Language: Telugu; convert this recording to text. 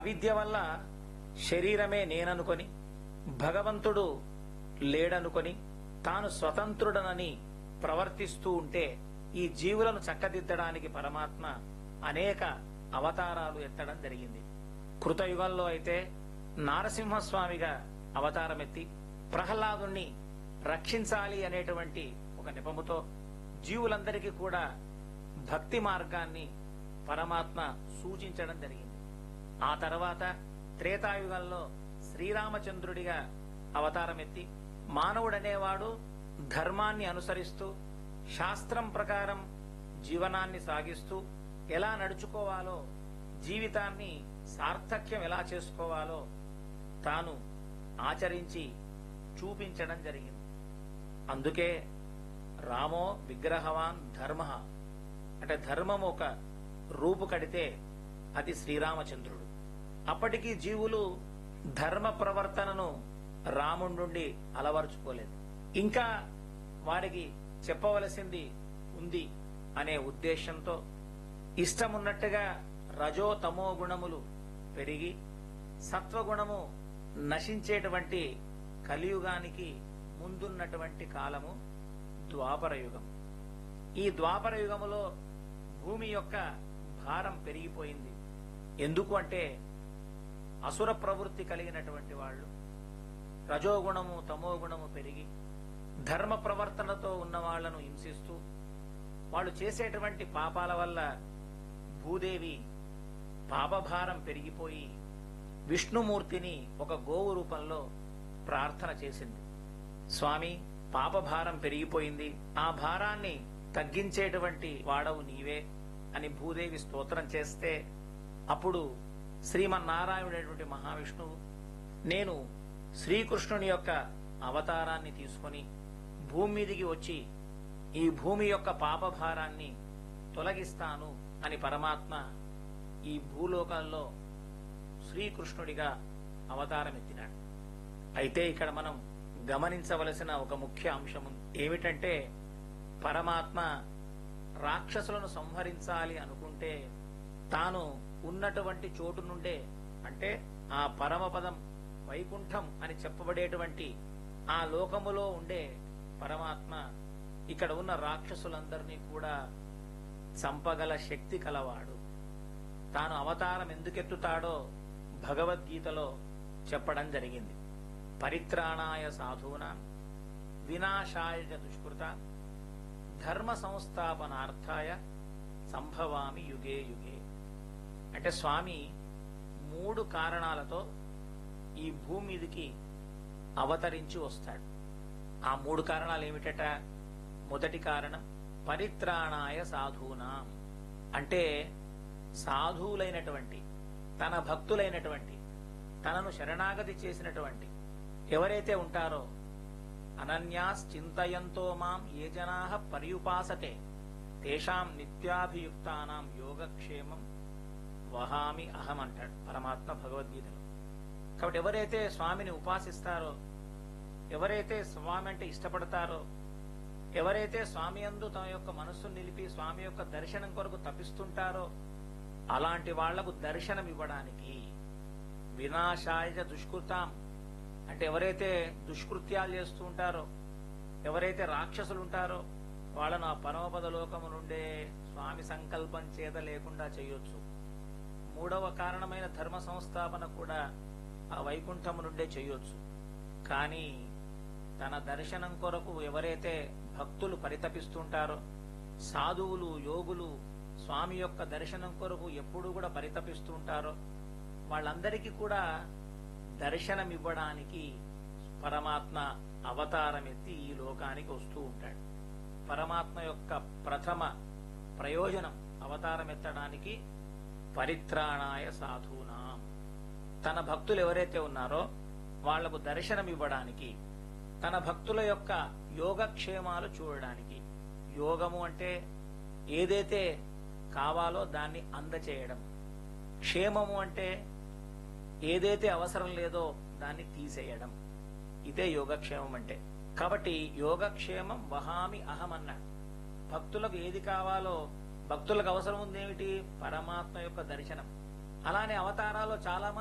విద్య వల్ల శరీరమే నేననుకొని భగవంతుడు లేడనుకొని తాను స్వతంత్రుడనని ప్రవర్తిస్తూ ఉంటే ఈ జీవులను చక్కదిద్దడానికి పరమాత్మ అనేక అవతారాలు ఎత్తడం జరిగింది కృతయుగంలో అయితే నారసింహస్వామిగా అవతారమెత్తి ప్రహ్లాదుణ్ణి రక్షించాలి అనేటువంటి ఒక నిపముతో జీవులందరికీ కూడా భక్తి మార్గాన్ని పరమాత్మ సూచించడం జరిగింది ఆ తర్వాత త్రేతాయుగంలో శ్రీరామచంద్రుడిగా అవతారమెత్తి మానవుడనేవాడు ధర్మాన్ని అనుసరిస్తూ శాస్త్రం ప్రకారం జీవనాన్ని సాగిస్తూ ఎలా నడుచుకోవాలో జీవితాన్ని సార్థక్యం ఎలా చేసుకోవాలో తాను ఆచరించి చూపించడం జరిగింది అందుకే రామో విగ్రహవాన్ ధర్మ అంటే ధర్మం ఒక రూపు కడితే అది శ్రీరామచంద్రుడు అప్పటికి జీవులు ధర్మ ప్రవర్తనను రాముడి నుండి అలవరుచుకోలేదు ఇంకా వారికి చెప్పవలసింది ఉంది అనే ఉద్దేశంతో ఇష్టమున్నట్టుగా రజో తమో గుణములు పెరిగి సత్వగుణము నశించేటువంటి కలియుగానికి ముందున్నటువంటి కాలము ద్వాపర యుగం ఈ ద్వాపర యుగములో భూమి యొక్క భారం పెరిగిపోయింది ఎందుకు అంటే అసుర ప్రవృత్తి కలిగినటువంటి వాళ్ళు రజోగుణము తమో గుణము పెరిగి ధర్మ ప్రవర్తనతో ఉన్న వాళ్లను హింసిస్తూ వాళ్ళు చేసేటువంటి పాపాల వల్ల భూదేవి పాపభారం పెరిగిపోయి విష్ణుమూర్తిని ఒక గోవు రూపంలో ప్రార్థన చేసింది స్వామి పాపభారం పెరిగిపోయింది ఆ భారాన్ని తగ్గించేటువంటి వాడవు నీవే అని భూదేవి స్తోత్రం చేస్తే అప్పుడు శ్రీమన్నారాయణుడైనటువంటి మహావిష్ణువు నేను శ్రీకృష్ణుని యొక్క అవతారాన్ని తీసుకొని భూమి మీదికి వచ్చి ఈ భూమి యొక్క పాపభారాన్ని తొలగిస్తాను అని పరమాత్మ ఈ భూలోకంలో శ్రీకృష్ణుడిగా అవతారమెత్తినాడు అయితే ఇక్కడ మనం గమనించవలసిన ఒక ముఖ్య అంశం ఉంది. ఏమిటంటే పరమాత్మ రాక్షసులను సంహరించాలి అనుకుంటే తాను ఉన్నటువంటి చోటు నుండే అంటే ఆ పరమపదం వైకుంఠం అని చెప్పబడేటువంటి ఆ లోకములో ఉండే పరమాత్మ ఇక్కడ ఉన్న రాక్షసులందరినీ కూడా చంపగల శక్తి కలవాడు తాను అవతారం ఎందుకెత్తుతాడో భగవద్గీతలో చెప్పడం జరిగింది పరిత్రాణాయ సాధూనా వినాశాయ చ దుష్కృత ధర్మ సంస్థాపనార్థాయ సంభవామి యుగే యుగే అంటే స్వామి మూడు కారణాలతో ఈ భూమి మీదికి అవతరించి వస్తాడు ఆ మూడు కారణాలు ఏమిటట మొదటి కారణం పరిత్రాణాయ సాధూనాం అంటే సాధువులైనటువంటి తన భక్తులైనటువంటి తనను శరణాగతి చేసినటువంటి ఎవరైతే ఉంటారో అనన్యాస్ చింతయంతో మాం ఏ జనా పర్యుపాసతే తేషాం నిత్యాభియుక్తానాం యోగక్షేమం వహామి అహం అంటాడు పరమాత్మ భగవద్గీతలో కాబట్టి ఎవరైతే స్వామిని ఉపాసిస్తారో ఎవరైతే స్వామి అంటే ఇష్టపడతారో ఎవరైతే స్వామి అందు తమ యొక్క మనస్సును నిలిపి స్వామి యొక్క దర్శనం కొరకు తపిస్తుంటారో అలాంటి వాళ్లకు దర్శనం ఇవ్వడానికి వినాశాయ దుష్కృతాం అంటే ఎవరైతే దుష్కృత్యాలు చేస్తూ ఉంటారో ఎవరైతే రాక్షసులు ఉంటారో వాళ్ళను ఆ పరమపద లోకము నుండే స్వామి సంకల్పం చేత లేకుండా చేయొచ్చు మూడవ కారణమైన ధర్మ సంస్థాపన కూడా ఆ వైకుంఠము నుండే చేయొచ్చు కానీ తన దర్శనం కొరకు ఎవరైతే భక్తులు పరితపిస్తుంటారో సాధువులు యోగులు స్వామి యొక్క దర్శనం కొరకు ఎప్పుడూ కూడా పరితపిస్తూ ఉంటారో వాళ్ళందరికీ కూడా దర్శనం ఇవ్వడానికి పరమాత్మ అవతారం ఎత్తి ఈ లోకానికి వస్తూ ఉంటాడు పరమాత్మ యొక్క ప్రథమ ప్రయోజనం అవతారం ఎత్తడానికి పరిత్రాణాయ సాధూనాం తన భక్తులు ఎవరైతే ఉన్నారో వాళ్లకు దర్శనం ఇవ్వడానికి తన భక్తుల యొక్క యోగక్షేమాలు చూడడానికి యోగము అంటే ఏదైతే కావాలో దాన్ని అందచేయడం క్షేమము అంటే ఏదైతే అవసరం లేదో దాన్ని తీసేయడం ఇదే యోగక్షేమం అంటే కాబట్టి యోగక్షేమం వహామి అహం అన్నాడు భక్తులకు ఏది కావాలో భక్తులకు అవసరం ఉందేమిటి పరమాత్మ యొక్క దర్శనం అలానే అవతారాలు చాలా